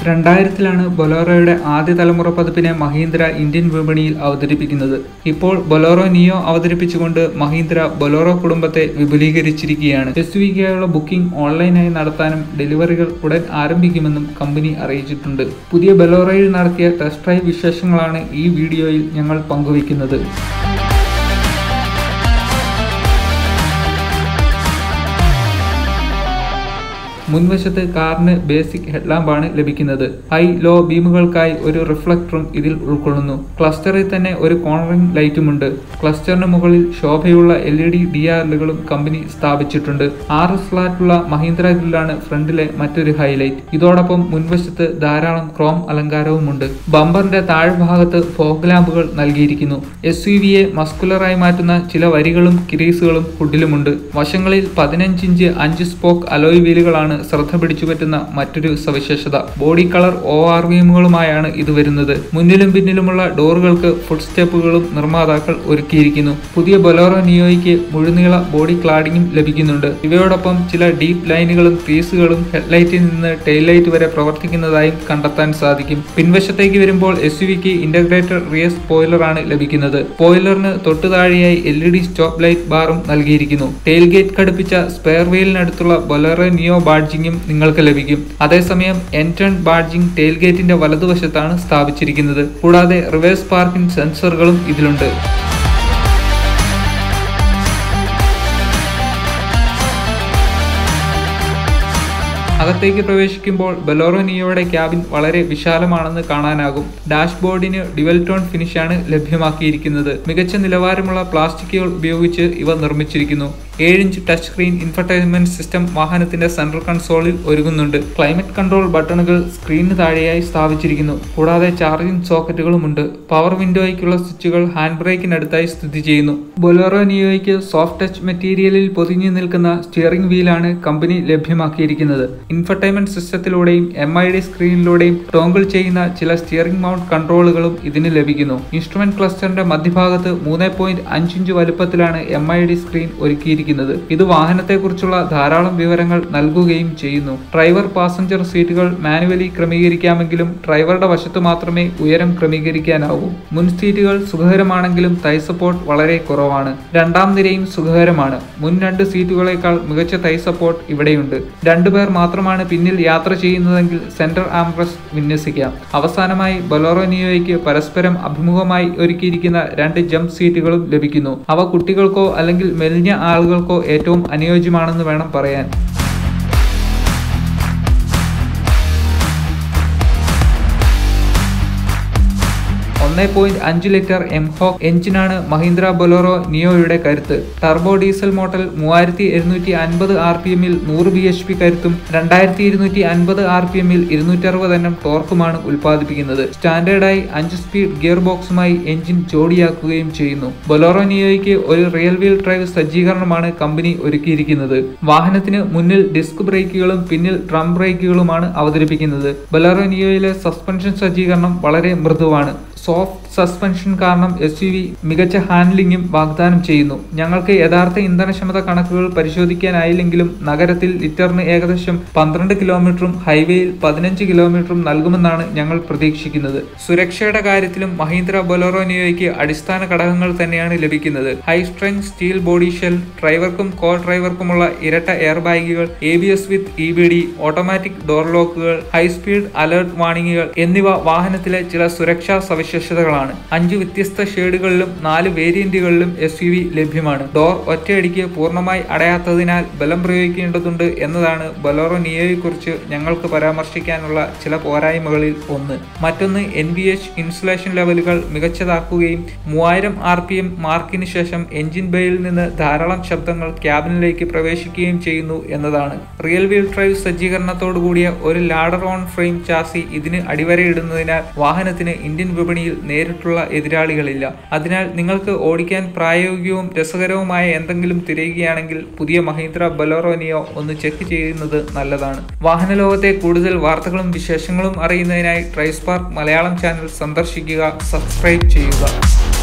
രണ്ടായിരത്തിലാണ് ബൊലോറോയുടെ ആദ്യ തലമുറ പതിപ്പിനെ മഹീന്ദ്ര ഇന്ത്യൻ വിപണിയിൽ അവതരിപ്പിക്കുന്നത് ഇപ്പോൾ ബൊലോറോ നിയോ അവതരിപ്പിച്ചുകൊണ്ട് മഹീന്ദ്ര ബൊലോറോ കുടുംബത്തെ വിപുലീകരിച്ചിരിക്കുകയാണ് എസ് വിക്കായുള്ള ബുക്കിംഗ് ഓൺലൈനായി നടത്താനും ഡെലിവറികൾ ഉടൻ ആരംഭിക്കുമെന്നും കമ്പനി അറിയിച്ചിട്ടുണ്ട് പുതിയ ബൊലോറോയിൽ നടത്തിയ ടെസ്റ്റ് ഡ്രൈവ് വിശേഷങ്ങളാണ് ഈ വീഡിയോയിൽ ഞങ്ങൾ പങ്കുവയ്ക്കുന്നത് മുൻവശത്ത് കാറിന് ബേസിക് ഹെഡ്ലാമ്പാണ് ലഭിക്കുന്നത് ഹൈ ലോ ബീമുകൾക്കായി ഒരു റിഫ്ലക്ടറും ഇതിൽ ഉൾക്കൊള്ളുന്നു ക്ലസ്റ്ററിൽ തന്നെ ഒരു കോർണറിംഗ് ലൈറ്റുമുണ്ട് ക്ലസ്റ്ററിന് മുകളിൽ ശോഭയുള്ള എൽ ഇ ഡി ഡി ആറുകളും കമ്പനി സ്ഥാപിച്ചിട്ടുണ്ട് ആറ് സ്ലാറ്റുള്ള മഹീന്ദ്ര ഗ്രില്ലാണ് ഫ്രണ്ടിലെ മറ്റൊരു ഹൈലൈറ്റ് ഇതോടൊപ്പം മുൻവശത്ത് ധാരാളം ക്രോം അലങ്കാരവുമുണ്ട് ബമ്പറിന്റെ താഴ്ഭാഗത്ത് ഫോഗ് ലാമ്പുകൾ നൽകിയിരിക്കുന്നു എസ് യു വിയെ മസ്കുലറായി മാറ്റുന്ന ചില വരികളും കിരീസുകളും ഹുഡിലുമുണ്ട് വശങ്ങളിൽ പതിനഞ്ച് ഇഞ്ച് അഞ്ച് സ്പോക്ക് അലോയ് വീലുകളാണ് ശ്രദ്ധ പിടിച്ചുപറ്റുന്ന മറ്റൊരു സവിശേഷത ബോഡി കളർ ഒ ആർ വീമുകളുമായാണ് ഇത് വരുന്നത് മുന്നിലും പിന്നിലുമുള്ള ഡോറുകൾക്ക് ഫുഡ് സ്റ്റെപ്പുകളും നിർമ്മാതാക്കൾ ഒരുക്കിയിരിക്കുന്നു പുതിയ ബൊലോറോ നിയോയ്ക്ക് മുഴുനീള ബോഡി ക്ലാഡിങ്ങും ലഭിക്കുന്നുണ്ട് ഇവയോടൊപ്പം ചില ഡീപ്പ് ലൈനുകളും ക്രീസുകളും ഹെഡ്ലൈറ്റിൽ നിന്ന് ടെയിൽ ലൈറ്റ് വരെ പ്രവർത്തിക്കുന്നതായും കണ്ടെത്താൻ സാധിക്കും പിൻവശത്തേക്ക് വരുമ്പോൾ എസ് യു വിക്ക് ഇന്റഗ്രേറ്റഡ് റിയർ സ്പോയിലറാണ് ലഭിക്കുന്നത് സ്പോയിലറിന് തൊട്ടു താഴെയായി L E D stop light ബാറും നൽകിയിരിക്കുന്നു ടെയിൽ ഗേറ്റ് ഘടിപ്പിച്ച സ്പെയർ വീലിനടുത്തുള്ള ബൊലേറോ നിയോ ബാഡ്ജിങ്ങും നിങ്ങൾക്ക് ലഭിക്കും അതേസമയം എൻട്രൺ ബാഡ്ജിംഗ് ടെയിൽ ഗേറ്റിന്റെ വലതുവശത്താണ് സ്ഥാപിച്ചിരിക്കുന്നത് കൂടാതെ റിവേഴ്സ് പാർക്കിംഗ് സെൻസറുകളും ഇതിലുണ്ട് അകത്തേക്ക് പ്രവേശിക്കുമ്പോൾ ബലോറോ നിയോയുടെ ക്യാബിൻ വളരെ വിശാലമാണെന്ന് കാണാനാകും ഡാഷ്ബോർഡിന് ഡ്യുവൽ ടോൺ ഫിനിഷാണ് ലഭ്യമാക്കിയിരിക്കുന്നത് മികച്ച നിലവാരമുള്ള പ്ലാസ്റ്റിക്കുകൾ ഉപയോഗിച്ച് ഇവ നിർമ്മിച്ചിരിക്കുന്നു ഏഴിഞ്ച് ടച്ച് സ്ക്രീൻ ഇൻഫർടൈൻമെന്റ് സിസ്റ്റം വാഹനത്തിന്റെ സെൻട്രൽ കൺസോളിൽ ഒരുങ്ങുന്നുണ്ട് ക്ലൈമറ്റ് കൺട്രോൾ ബട്ടണുകൾ സ്ക്രീനിന് താഴെയായി സ്ഥാപിച്ചിരിക്കുന്നു കൂടാതെ ചാർജിംഗ് സോക്കറ്റുകളുമുണ്ട് പവർ വിൻഡോയ്ക്കുള്ള സ്വിച്ചുകൾ ഹാൻഡ് ബ്രേക്കിനടുത്തായി സ്ഥിതി ചെയ്യുന്നു ബൊലോറോ നിയോയ്ക്ക് സോഫ്റ്റ് ടച്ച് മെറ്റീരിയലിൽ പൊതിഞ്ഞു നിൽക്കുന്ന സ്റ്റിയറിംഗ് വീലാണ് കമ്പനി ലഭ്യമാക്കിയിരിക്കുന്നത് ഇൻഫർടൈൻമെന്റ് സിസ്റ്റത്തിലൂടെയും എം ഐ ഡി സ്ക്രീനിലൂടെയും ടോങ്കിൾ ചെയ്യുന്ന ചില സ്റ്റിയറിംഗ് മൗണ്ട് കൺട്രോളുകളും ഇതിന് ലഭിക്കുന്നു ഇൻസ്ട്രുമെന്റ് ക്ലസ്റ്ററിന്റെ മധ്യഭാഗത്ത് മൂന്ന് പോയിന്റ് അഞ്ചിഞ്ച് വലുപ്പത്തിലാണ് എം ഐ ഡി സ്ക്രീൻ ഒരുക്കിയിരിക്കുന്നത് ഇത് വാഹനത്തെക്കുറിച്ചുള്ള ധാരാളം വിവരങ്ങൾ നൽകുകയും ചെയ്യുന്നു ഡ്രൈവർ പാസഞ്ചർ സീറ്റുകൾ മാനുവലി ക്രമീകരിക്കാമെങ്കിലും ഡ്രൈവറുടെ വശത്ത് മാത്രമേ ഉയരം ക്രമീകരിക്കാനാവൂ മുൻ സീറ്റുകൾ സുഖകരമാണെങ്കിലും തൈ സപ്പോർട്ട് വളരെ കുറവാണ് രണ്ടാം നിരയും സുഖകരമാണ് മുൻ രണ്ട് സീറ്റുകളേക്കാൾ മികച്ച തൈ സപ്പോർട്ട് ഇവിടെയുണ്ട് രണ്ടുപേർ മാത്രമാണ് പിന്നിൽ യാത്ര ചെയ്യുന്നതെങ്കിൽ സെന്റർ ആംബ്രസ് വിന്യസിക്കാം അവസാനമായി ബൊലോറോ നിയോയ്ക്ക് പരസ്പരം അഭിമുഖമായി ഒരുക്കിയിരിക്കുന്ന രണ്ട് ജംപ് സീറ്റുകളും ലഭിക്കുന്നു അവ കുട്ടികൾക്കോ അല്ലെങ്കിൽ മെലിഞ്ഞ ആളുകൾക്കോ ഏറ്റവും അനുയോജ്യമാണെന്ന് വേണം പറയാൻ ഒന്ന് പോയിന്റ് അഞ്ച് ലിറ്റർ എംഹോക്ക് എഞ്ചിനാണ് മഹീന്ദ്ര ബൊലോറോ നിയോയുടെ കരുത്ത് ടർബോ ഡീസൽ മോഡൽ മൂവായിരത്തി എഴുന്നൂറ്റി അൻപത് ആർ പി എമ്മിൽ നൂറ് ബി എച്ച് പി കരുത്തും രണ്ടായിരത്തി ഇരുന്നൂറ്റി അൻപത് ആർ പി എമ്മിൽ ഇരുന്നൂറ്റി അറുപത് എണ്ണം ടോർക്കുമാണ് ഉൽപ്പാദിപ്പിക്കുന്നത് സ്റ്റാൻഡേർഡായി അഞ്ച് സ്പീഡ് ഗിയർ ബോക്സുമായി എഞ്ചിൻ ജോഡിയാക്കുകയും ചെയ്യുന്നു ബൊലോറോ നിയോയ്ക്ക് ഒരു റിയൽ വീൽ ഡ്രൈവ് സജ്ജീകരണമാണ് കമ്പനി ഒരുക്കിയിരിക്കുന്നത് വാഹനത്തിന് മുന്നിൽ ഡിസ്ക് ബ്രേക്കുകളും പിന്നിൽ ഡ്രം ബ്രേക്കുകളുമാണ് അവതരിപ്പിക്കുന്നത് ബൊലോറോ നിയോയിലെ സസ്പെൻഷൻ സജ്ജീകരണം വളരെ മൃദുവാണ് സോഫ്റ്റ് സസ്പെൻഷൻ കാരണം എസ് യു വി മികച്ച ഹാൻഡ്ലിംഗും വാഗ്ദാനം ചെയ്യുന്നു ഞങ്ങൾക്ക് യഥാർത്ഥ ഇന്ധനക്ഷമത കണക്കുകൾ പരിശോധിക്കാനായില്ലെങ്കിലും നഗരത്തിൽ ലിറ്ററിന് ഏകദേശം പന്ത്രണ്ട് കിലോമീറ്ററും ഹൈവേയിൽ പതിനഞ്ച് കിലോമീറ്ററും നൽകുമെന്നാണ് ഞങ്ങൾ പ്രതീക്ഷിക്കുന്നത് സുരക്ഷയുടെ കാര്യത്തിലും മഹീന്ദ്ര ബൊലോറോ നിയോയ്ക്ക് അടിസ്ഥാന ഘടകങ്ങൾ തന്നെയാണ് ലഭിക്കുന്നത് high strength steel body shell ഡ്രൈവർക്കും കോ ഡ്രൈവർക്കുമുള്ള ഇരട്ട എയർ ബാഗുകൾ A B S with E B D automatic door ലോക്കുകൾ ഹൈ സ്പീഡ് അലേർട്ട് വാണിങ്ങുകൾ എന്നിവ വാഹനത്തിലെ ചില സുരക്ഷാ സവിശേഷതകളാണ് അഞ്ച് വ്യത്യസ്ത ഷെയ്ഡുകളിലും നാല് വേരിയന്റുകളിലും എസ് യു വി ലഭ്യമാണ് ഡോർ ഒറ്റയടിക്ക് പൂർണ്ണമായി അടയാത്തതിനാൽ ബലം പ്രയോഗിക്കേണ്ടതുണ്ട് എന്നതാണ് ബൊലോറോ നിയോയെക്കുറിച്ച് ഞങ്ങൾക്ക് പരാമർശിക്കാനുള്ള ചില പോരായ്മകളിൽ ഒന്ന് മറ്റൊന്ന് എൻ ബി എച്ച് ഇൻസുലേഷൻ ലെവലുകൾ മികച്ചതാക്കുകയും മൂവായിരം ആർ പി എം മാർക്കിന് ശേഷം എഞ്ചിൻ ബേയിൽ നിന്ന് ധാരാളം ശബ്ദങ്ങൾ ക്യാബിനിലേക്ക് പ്രവേശിക്കുകയും ചെയ്യുന്നു എന്നതാണ് റിയൽ വീൽ ഡ്രൈവ് സജ്ജീകരണത്തോടു കൂടിയ ഒരു ലാഡർ ഓൺ ഫ്രെയിം ചാസി ഇതിന് അടിവരയിടുന്നതിനാൽ വാഹനത്തിന് ഇന്ത്യൻ വിപണിയിൽ നേരിട്ടുള്ള എതിരാളികളില്ല അതിനാൽ നിങ്ങൾക്ക് ഓടിക്കാൻ പ്രായോഗികവും രസകരവുമായ എന്തെങ്കിലും തിരയുകയാണെങ്കിൽ പുതിയ മഹീന്ദ്ര ബലോറോനിയോ ഒന്ന് ചെക്ക് ചെയ്യുന്നത് നല്ലതാണ് വാഹന ലോകത്തെ കൂടുതൽ വാർത്തകളും വിശേഷങ്ങളും അറിയുന്നതിനായി ട്രൈസ്പാർക്ക് മലയാളം ചാനൽ സന്ദർശിക്കുക സബ്സ്ക്രൈബ് ചെയ്യുക